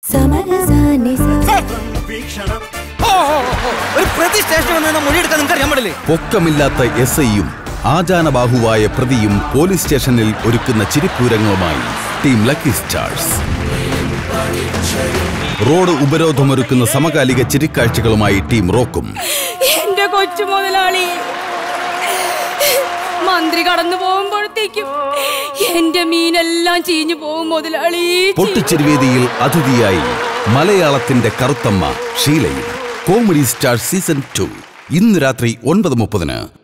ഒരു പ്രതി സ്റ്റേഷൻ വന്ന് മൊഴിയെടുക്കാൻ നിങ്ങൾക്ക് അറിയാൻ പാടില്ലേ പൊക്കമില്ലാത്ത എസ് ഐയും ആചാനബാഹുവായ പ്രതിയും പോലീസ് സ്റ്റേഷനിൽ ഒരുക്കുന്ന ചിരിപ്പൂരങ്ങളുമായി ടീം ലക്കി സ്റ്റാർസ് റോഡ് ഉപരോധമൊരുക്കുന്ന സമകാലിക ചിരിക്കാഴ്ചകളുമായി ടീം റോക്കും എന്റെ കൊച്ചു മുതലാളി മന്ത്രി കടന്നു പോകുമ്പോഴത്തേക്കും എന്റെ മീനെല്ലാം ചീഞ്ഞു പോകും മുതലാളി പൊട്ടിച്ചിരിവേദിയിൽ അതിഥിയായി മലയാളത്തിന്റെ കറുത്തമ്മ ഷീലയും കോമഡി സ്റ്റാർ സീസൺ ടു ഇന്ന് രാത്രി ഒൻപത് മുപ്പതിന്